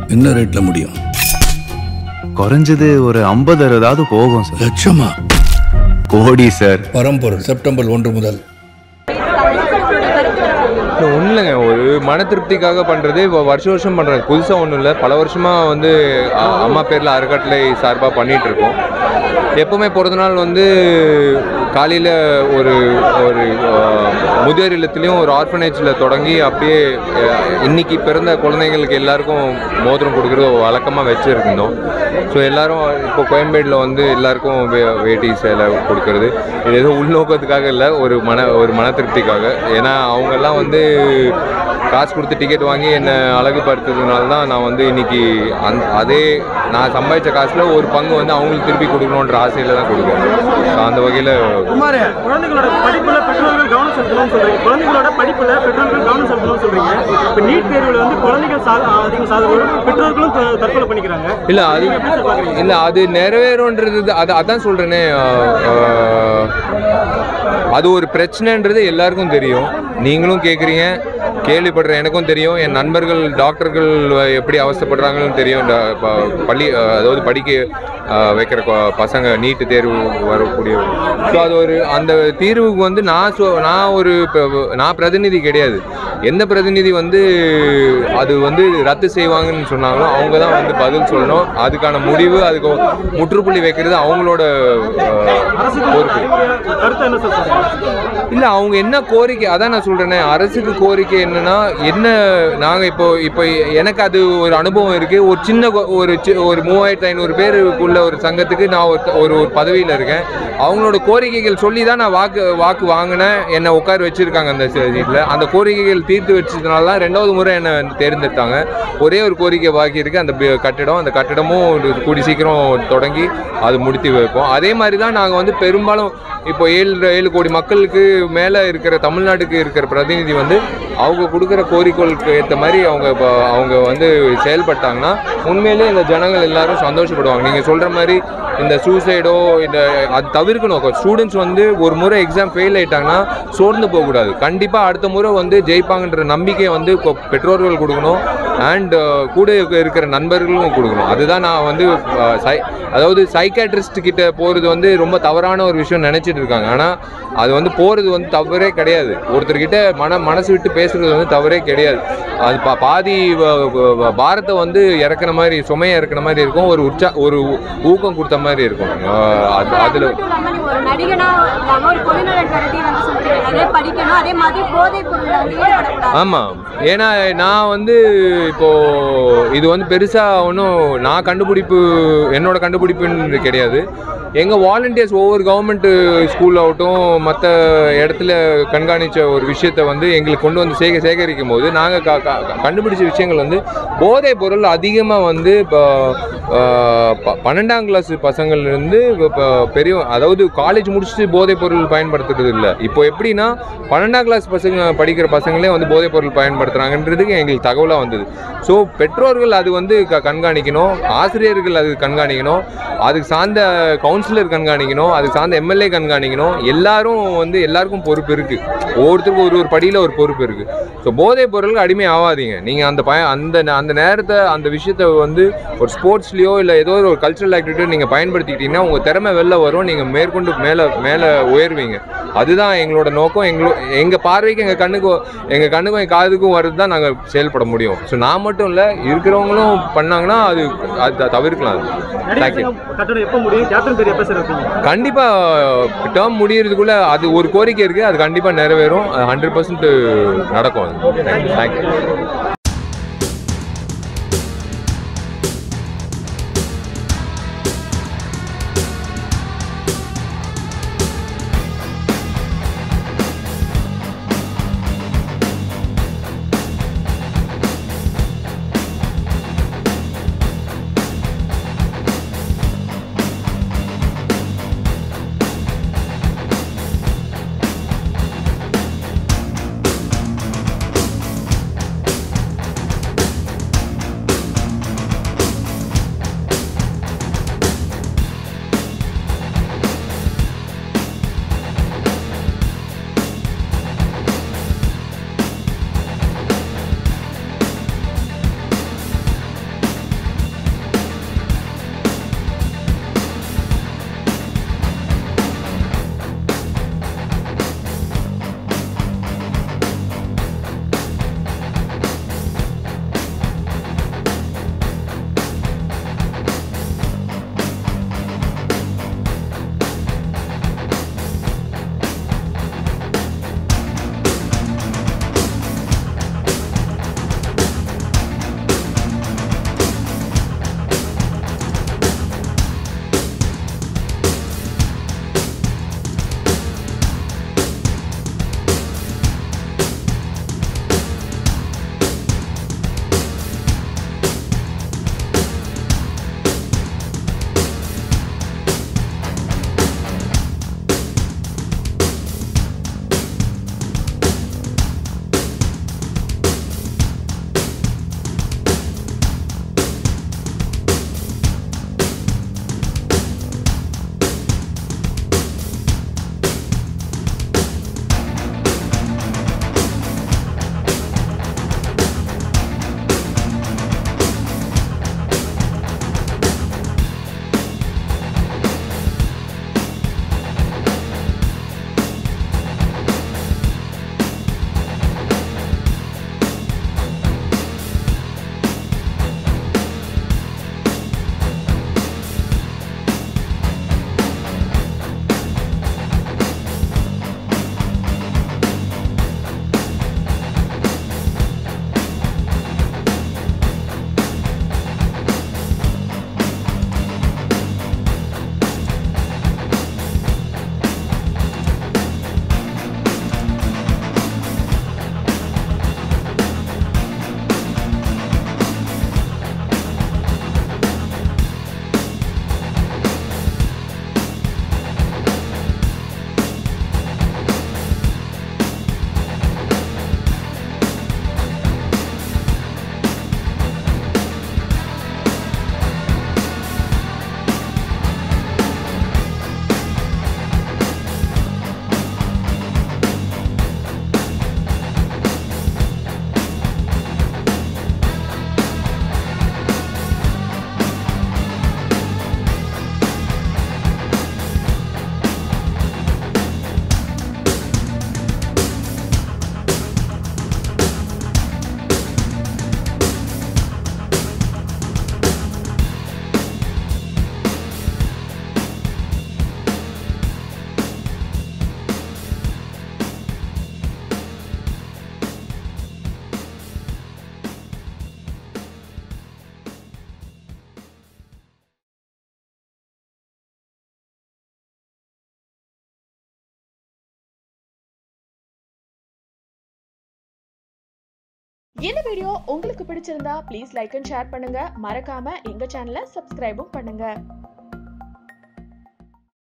என்ன ரேட்ல முடியும் குறைஞ்சது ஒரு ஐம்பது அறுபதாவது போகும் சார் லட்சமா கோடி சார் பரம்பொருள் செப்டம்பர் ஒன்று முதல் இல்லை ஒன்றும் இல்லைங்க ஒரு மன திருப்திக்காக பண்ணுறது இப்போ வருஷம் வருஷம் பண்ணுறது புதுசாக ஒன்றும் இல்லை பல வருஷமாக வந்து அ- அம்மா பேரில் அறக்கட்டளை சார்பாக பண்ணிகிட்டு இருக்கோம் எப்போவுமே பிறந்த நாள் வந்து காலையில் ஒரு ஒரு அஹ், முதியோர் இல்லத்துலேயும் ஒரு ஆர்ஃபனேஜில் தொடங்கி அப்படியே அஹ், இன்னைக்கு பிறந்த குழந்தைங்களுக்கு எல்லாருக்கும் மோதிரம் கொடுக்குறது வழக்கமாக வச்சுருந்தோம் ஸோ எல்லாரும் இப்போ கோயம்பேடில் வந்து எல்லாருக்கும் வே- வேட்டி சேலை கொடுக்கறது இது எதுவும் உள்நோக்கத்துக்காக இல்லை ஒரு மன ஒரு மன திருப்திக்காக ஏன்னா அவங்கெல்லாம் வந்து காசு கொடுத்து டிக்கெட் வாங்கி என்னை அழகுபடுத்துறதுனால தான் நான் வந்து இன்னைக்கு அந் அதே நான் சம்பாதிச்ச காசில் ஒரு பங்கு வந்து அவங்களுக்கு திருப்பி கொடுக்கணுன்ற ஆசையில் தான் கொடுக்குறேன் ஸோ அந்த வகையில் குமார் குழந்தைகளோட படிப்புல பெற்றோர்கள் கவனம் செலுத்தணும்னு சொல்றீங்க குழந்தைகளோட படிப்புல பெற்றோர்கள் கவனம் செலுத்தணும்னு சொல்றீங்க இப்போ நீட் தேர்வுல வந்து குழந்தைகள் சா அதிகம் சாதகம் பெற்றோர்களும் த- தற்கொலை பண்ணிக்கிறாங்க இல்லை அது இல்லை அது நிறைவேறும்ன்றது அது அதான் சொல்கிறேனே அது ஒரு பிரச்சனைன்றது எல்லாருக்கும் தெரியும் நீங்களும் கேட்குறீங்க கேள்விப்படுற எனக்கும் தெரியும் என் நண்பர்கள் டாக்டர்கள் எப்படி அவஸ்தைப்படுறாங்கன்னு தெரியும் இந்த ப- பள்ளி அஹ், அதாவது படிக்க அஹ், வைக்கிற கொ- பசங்க நீட்டு தேர்வு வரக்கூடிய ஸோ அது ஒரு அந்த தீர்வுக்கு வந்து நான் சொ நான் ஒரு ப- நான் பிரதிநிதி கிடையாது எந்த பிரதிநிதி வந்து அது வந்து ரத்து செய்வாங்கன்னு சொன்னாங்களோ அவங்க தான் வந்து பதில் சொல்லணும் அதுக்கான முடிவு அதுக்கு முற்றுப்புள்ளி வைக்கிறது அவங்களோட அஹ், பொறுப்பு கருத்து என்ன சார் சொல்றீங்க இல்லை அவங்க என்ன கோரிக்கை அதான் நான் சொல்கிறேனே அரசுக்கு கோரிக்கை என்னன்னா என்ன நாங்கள் இப்போ இப்போ எனக்கு அது ஒரு அனுபவம் இருக்குது ஒரு சின்ன கொ- ஒரு சி- ஒரு மூவாயிரத்து ஐநூறு பேருக்குள்ள ஒரு சங்கத்துக்கு நான் ஒரு ஒரு ஒரு பதவியில் இருக்கேன் அவங்களோட கோரிக்கைகள் சொல்லி தான் நான் வாக்கு வாக்கு வாங்கினேன் என்னை உட்கார வச்சுருக்காங்க அந்த சீட்டில் அந்த கோரிக்கைகள் தீர்த்து வச்சதுனால தான் ரெண்டாவது முறை என்னை தேர்ந்தெடுத்தாங்க ஒரே ஒரு கோரிக்கை பாக்கி இருக்குது அந்த பி- கட்டிடம் அந்த கட்டிடமும் ஒரு கூடி சீக்கிரம் தொடங்கி அது முடித்து வைப்போம் அதே மாதிரி தான் நாங்கள் வந்து பெரும்பாலும் இப்போ ஏழு ஏழு கோடி மக்களுக்கு மேலே இருக்கிற தமிழ்நாட்டுக்கு இருக்கிற பிரதிநிதி வந்து அவங்க கொடுக்குற கோரிக்கைகளுக்கு ஏற்ற மாதிரி அவங்க இப்போ அவங்க வந்து செயல்பட்டாங்கன்னா உண்மையிலேயே இந்த ஜனங்கள் எல்லாரும் சந்தோஷப்படுவாங்க நீங்கள் சொல்கிற மாதிரி இந்த சூசைடோ இந்த அது தவிர்க்கணும் ஸ்டூடெண்ட்ஸ் வந்து ஒரு முறை எக்ஸாம் ஃபெயில் ஆயிட்டாங்கன்னா சோர்ந்து போகக்கூடாது கண்டிப்பாக அடுத்த முறை வந்து ஜெயிப்பாங்கன்ற நம்பிக்கை வந்து கொ- பெற்றோர்கள் கொடுக்கணும் அண்ட் கூட இருக்க- இருக்கிற நண்பர்களும் கொடுக்கணும் அதுதான் நான் வந்து அஹ், சை அதாவது சைக்காட்ரிஸ்ட் கிட்ட போகிறது வந்து ரொம்ப தவறான ஒரு விஷயம் நினச்சிட்டு இருக்காங்க ஆனால் அது வந்து போகிறது வந்து தவறே கிடையாது ஒருத்தர்கிட்ட மன மனசு விட்டு பேசுறது வந்து தவறே கிடையாது அது பா பாதி வ- வ- வ- பாரத்தை வந்து இறக்குன மாதிரி சுமையை இறக்குன மாதிரி இருக்கும் ஒரு உற்சா ஒரு ஊ- ஊக்கம் கொடுத்த மாதிரி இருக்கும் அஹ், அது அதில் மட்டும் இல்லாம நீங்க ஒரு நடிகனா இல்லாம ஒரு பொதுநலன் கருதி வந்து சொல்றீங்க நிறைய படிக்கணும் அதே மாதிரி போதைப் பொருள்ல வந்து ஈடுபடக்கூடாது ஆமாம் ஏன்னா நான் வந்து இப்போ இது வந்து பெருசாக ஒன்றும் நான் கண்டுபிடிப்பு என்னோட கண்டுபிடிப்புன்னு கிடையாது எங்கள் வாலண்டியர்ஸ் ஒவ்வொரு கவர்மெண்ட் ஸ்கூல் ஆகட்டும் மற்ற இடத்துல கண்காணித்த ஒரு விஷயத்தை வந்து எங்களுக்கு கொண்டு வந்து சேக சேகரிக்கும் போது நாங்கள் க க- கண்டுபிடிச்ச விஷயங்கள் வந்து போதைப் பொருள் அதிகமாக வந்து இப்போ ஆஹ், ப- பன்னெண்டாம் கிளாஸ் பசங்கள்லேருந்து இப்போ பெரிய அதாவது காலேஜ் முடிச்சுட்டு போதைப் பொருள் பயன்படுத்துறது இல்லை இப்போ எப்படின்னா பன்னெண்டாம் கிளாஸ் பசங்க படிக்கிற பசங்களே வந்து போதைப் பொருள் பயன்படுத்துகிறாங்கன்றதுக்கு எங்களுக்கு தகவலாக வந்தது ஸோ பெற்றோர்கள் அது வந்து க கண்காணிக்கணும் ஆசிரியர்கள் அது கண்காணிக்கணும் அதுக்கு சார்ந்த கவுன்சிலர் கண்காணிக்கணும் அதுக்கு சார்ந்த எம்எல்ஏ கண்காணிக்கணும் எல்லாரும் வந்து எல்லாருக்கும் பொறுப்பு இருக்குது ஒவ்வொருத்தருக்கும் ஒரு ஒரு படியில் ஒரு பொறுப்பு இருக்குது ஸோ போதைப் பொருளுக்கு அடிமை ஆகாதீங்க நீங்கள் அந்த பய அந்த நே- அந்த நேரத்தை அந்த விஷயத்தை வந்து ஒரு ஸ்போர்ட்ஸ்லேயோ இல்லை ஏதோ ஒரு கல்ச்சுரல் ஆக்டிவிட்டியோ நீங்கள் பயன்படுத்திக்கிட்டீங்கன்னா உங்கள் திறமை வெளில வரும் நீங்கள் மேற்கொண்டு மேலே மேலே உயர்வீங்க அதுதான் எங்களோட நோக்கம் எங்களோ எங்கள் பார்வைக்கு எங்கள் கண்ணுக்கும் எங்கள் கண்ணுக்கும் எங்கள் காதுக்கும் வர்றது தான் நாங்கள் செயல்பட முடியும் ஸோ நான் மட்டும் இல்லை இருக்கிறவங்களும் பண்ணாங்கன்னா அது அது த- தவிர்க்கலாம் அது நடிகர் தேங்க்யூ சங்கம் கட்டணம் எப்போ முடியும் கேப்டன் பேர் எப்போ சார் வைப்பீங்க கண்டிப்பாக டேர்ம் முடியறதுக்குள்ள அது ஒரு கோரிக்கை இருக்குது அது கண்டிப்பாக நிறைவேறும் ஹண்ட்ரட் பர்சன்ட் நடக்கும் அது தேங்க்யூ தேங்க்யூ இந்த வீடியோ உங்களுக்கு பிடிச்சிருந்தா ப்ளீஸ் லைக் அண்ட் ஷேர் பண்ணுங்க மறக்காம எங்க சேனலை சப்ஸ்கிரைபும் பண்ணுங்க